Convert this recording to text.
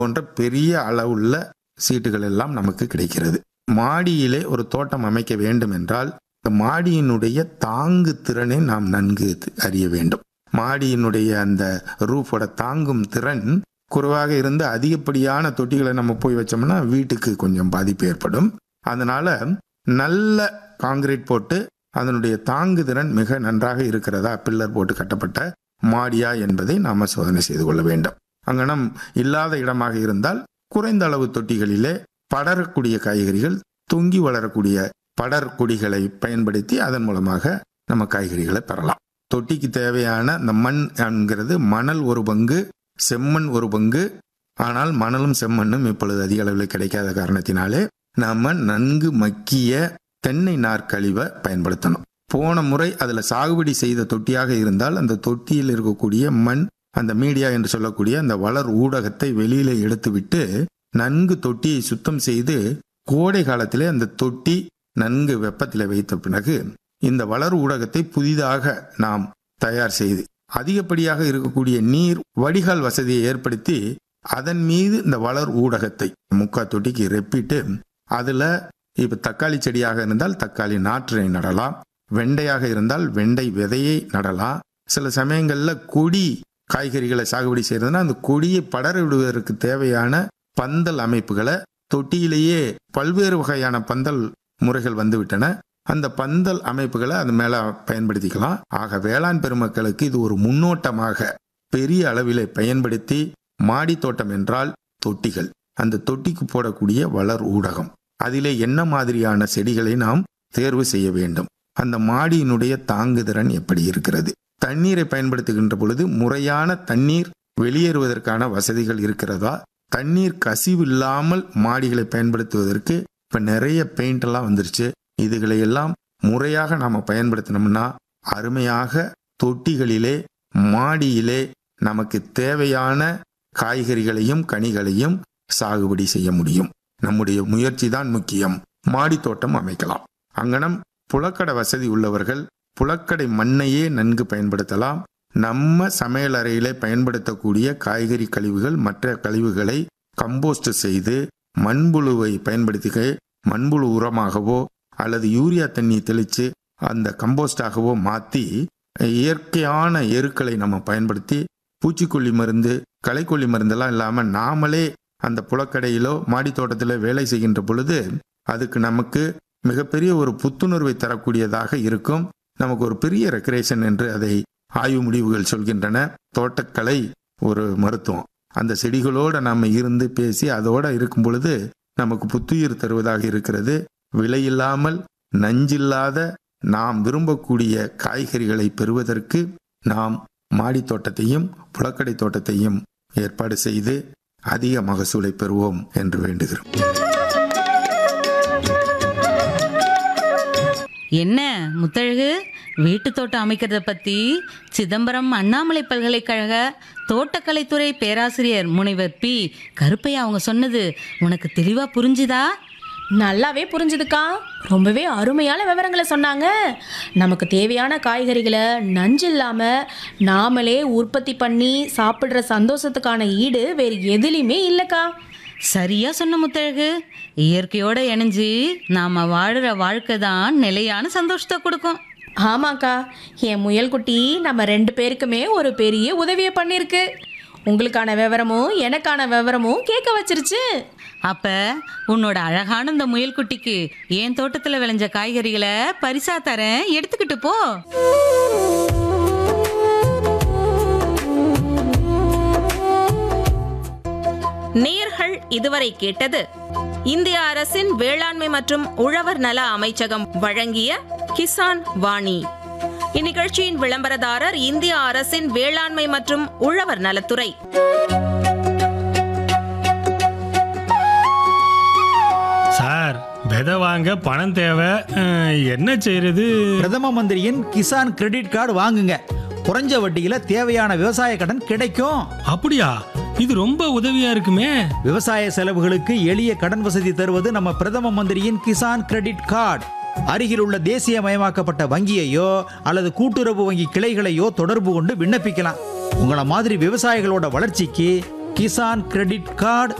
போன்ற பெரிய அளவுள்ள சீட்டுகள் எல்லாம் நமக்கு கிடைக்கிறது மாடியிலே ஒரு தோட்டம் அமைக்க வேண்டும் என்றால் இந்த மாடியினுடைய தாங்கு திறனை நாம் நன்கு அறிய வேண்டும் மாடியினுடைய அந்த ரூஃபோட தாங்கும் திறன் குறைவாக இருந்து அதிகப்படியான தொட்டிகளை நம்ம போய் வச்சோம்னா வீட்டுக்கு கொஞ்சம் பாதிப்பு ஏற்படும் அதனால நல்ல காங்கிரீட் போட்டு அதனுடைய தாங்கு திறன் மிக நன்றாக இருக்கிறதா பில்லர் போட்டு கட்டப்பட்ட மாடியா என்பதை நாம சோதனை செய்து கொள்ள வேண்டும் அங்கனம் இல்லாத இடமாக இருந்தால் குறைந்த அளவு தொட்டிகளிலே படரக்கூடிய காய்கறிகள் தொங்கி வளரக்கூடிய படர் கொடிகளை பயன்படுத்தி அதன் மூலமாக நம்ம காய்கறிகளை பெறலாம் தொட்டிக்கு தேவையான இந்த மண் என்கிறது மணல் ஒரு பங்கு செம்மண் ஒரு பங்கு ஆனால் மணலும் செம்மண்ணும் இப்பொழுது அதிக அளவில் கிடைக்காத காரணத்தினாலே நாம நன்கு மக்கிய தென்னை நார்க்கழிவை பயன்படுத்தணும் போன முறை அதில் சாகுபடி செய்த தொட்டியாக இருந்தால் அந்த தொட்டியில் இருக்கக்கூடிய மண் அந்த மீடியா என்று சொல்லக்கூடிய அந்த வளர் ஊடகத்தை வெளியில எடுத்துவிட்டு நன்கு தொட்டியை சுத்தம் செய்து கோடை காலத்திலே அந்த தொட்டி நன்கு வெப்பத்தில் வைத்த பிறகு இந்த வளர் ஊடகத்தை புதிதாக நாம் தயார் செய்து அதிகப்படியாக இருக்கக்கூடிய நீர் வடிகால் வசதியை ஏற்படுத்தி அதன் மீது இந்த வளர் ஊடகத்தை முக்கா தொட்டிக்கு ரெப்பிட்டு அதுல இப்ப தக்காளி செடியாக இருந்தால் தக்காளி நாற்றை நடலாம் வெண்டையாக இருந்தால் வெண்டை விதையை நடலாம் சில சமயங்கள்ல கொடி காய்கறிகளை சாகுபடி செய்யறதுன்னா அந்த கொடியை படர விடுவதற்கு தேவையான பந்தல் அமைப்புகளை தொட்டியிலேயே பல்வேறு வகையான பந்தல் முறைகள் வந்துவிட்டன அந்த பந்தல் அமைப்புகளை அது மேல பயன்படுத்திக்கலாம் ஆக வேளாண் பெருமக்களுக்கு இது ஒரு முன்னோட்டமாக பெரிய அளவிலே பயன்படுத்தி மாடி தோட்டம் என்றால் தொட்டிகள் அந்த தொட்டிக்கு போடக்கூடிய வளர் ஊடகம் அதிலே என்ன மாதிரியான செடிகளை நாம் தேர்வு செய்ய வேண்டும் அந்த மாடியினுடைய தாங்குதிறன் எப்படி இருக்கிறது தண்ணீரை பயன்படுத்துகின்ற பொழுது முறையான தண்ணீர் வெளியேறுவதற்கான வசதிகள் இருக்கிறதா தண்ணீர் கசிவு இல்லாமல் மாடிகளை பயன்படுத்துவதற்கு இப்ப நிறைய பெயிண்ட் எல்லாம் வந்துருச்சு இதுகளை எல்லாம் முறையாக நாம பயன்படுத்தினோம்னா அருமையாக தொட்டிகளிலே மாடியிலே நமக்கு தேவையான காய்கறிகளையும் கனிகளையும் சாகுபடி செய்ய முடியும் நம்முடைய முயற்சி தான் முக்கியம் மாடி தோட்டம் அமைக்கலாம் அங்கனம் புலக்கடை வசதி உள்ளவர்கள் புலக்கடை மண்ணையே நன்கு பயன்படுத்தலாம் நம்ம சமையல் அறையிலே பயன்படுத்தக்கூடிய காய்கறி கழிவுகள் மற்ற கழிவுகளை கம்போஸ்ட் செய்து மண்புழுவை பயன்படுத்தி மண்புழு உரமாகவோ அல்லது யூரியா தண்ணி தெளித்து அந்த கம்போஸ்டாகவோ மாற்றி இயற்கையான எருக்களை நம்ம பயன்படுத்தி பூச்சிக்கொல்லி மருந்து களைக்கொல்லி மருந்தெல்லாம் இல்லாமல் நாமளே அந்த புலக்கடையிலோ மாடி தோட்டத்திலோ வேலை செய்கின்ற பொழுது அதுக்கு நமக்கு மிகப்பெரிய ஒரு புத்துணர்வை தரக்கூடியதாக இருக்கும் நமக்கு ஒரு பெரிய ரெக்ரேஷன் என்று அதை ஆய்வு முடிவுகள் சொல்கின்றன தோட்டக்கலை ஒரு மருத்துவம் அந்த செடிகளோட நம்ம இருந்து பேசி அதோட இருக்கும் பொழுது நமக்கு புத்துயிர் தருவதாக இருக்கிறது விலையில்லாமல் நஞ்சில்லாத நாம் விரும்பக்கூடிய காய்கறிகளை பெறுவதற்கு நாம் மாடி தோட்டத்தையும் புலக்கடை தோட்டத்தையும் ஏற்பாடு செய்து அதிக மகசூலை பெறுவோம் என்று வேண்டுகிறோம் என்ன முத்தழகு வீட்டு தோட்டம் அமைக்கிறத பத்தி சிதம்பரம் அண்ணாமலை பல்கலைக்கழக தோட்டக்கலைத்துறை பேராசிரியர் முனைவர் பி கருப்பையா அவங்க சொன்னது உனக்கு தெளிவா புரிஞ்சுதா நல்லாவே புரிஞ்சுதுக்கா ரொம்பவே அருமையான விவரங்களை சொன்னாங்க நமக்கு தேவையான காய்கறிகளை நஞ்சு இல்லாமல் நாமளே உற்பத்தி பண்ணி சாப்பிட்ற சந்தோஷத்துக்கான ஈடு வேறு எதுலேயுமே இல்லைக்கா சரியா சொன்ன முத்தழகு இயற்கையோட இணைஞ்சு நாம வாழுற வாழ்க்கை தான் நிலையான சந்தோஷத்தை கொடுக்கும் ஆமாக்கா என் முயல் குட்டி நம்ம ரெண்டு பேருக்குமே ஒரு பெரிய உதவியை பண்ணியிருக்கு உங்களுக்கான விவரமும் எனக்கான விவரமும் கேட்க வச்சிருச்சு அப்ப உன்னோட அழகான இந்த முயல் குட்டிக்கு என் தோட்டத்துல விளைஞ்ச காய்கறிகளை பரிசா தரேன் எடுத்துக்கிட்டு போ நேர்கள் இதுவரை கேட்டது இந்திய அரசின் வேளாண்மை மற்றும் உழவர் நல அமைச்சகம் வழங்கிய கிசான் வாணி இந்நிகழ்ச்சியின் விளம்பரதாரர் இந்திய அரசின் வேளாண்மை மற்றும் உழவர் நலத்துறை சார் விதை வாங்க பணம் தேவை அஹ், என்ன செய்யறது பிரதம மந்திரியின் கிசான் கிரெடிட் கார்டு வாங்குங்க குறைஞ்ச வட்டியில தேவையான விவசாய கடன் கிடைக்கும் அப்படியா இது ரொம்ப உதவியா இருக்குமே விவசாய செலவுகளுக்கு எளிய கடன் வசதி தருவது நம்ம பிரதம மந்திரியின் கிசான் கிரெடிட் கார்டு அருகில் உள்ள தேசியமயமாக்கப்பட்ட வங்கியையோ அல்லது கூட்டுறவு வங்கி கிளைகளையோ தொடர்பு கொண்டு விண்ணப்பிக்கலாம் உங்களை மாதிரி விவசாயிகளோட வளர்ச்சிக்கு கிசான் கிரெடிட் கார்டு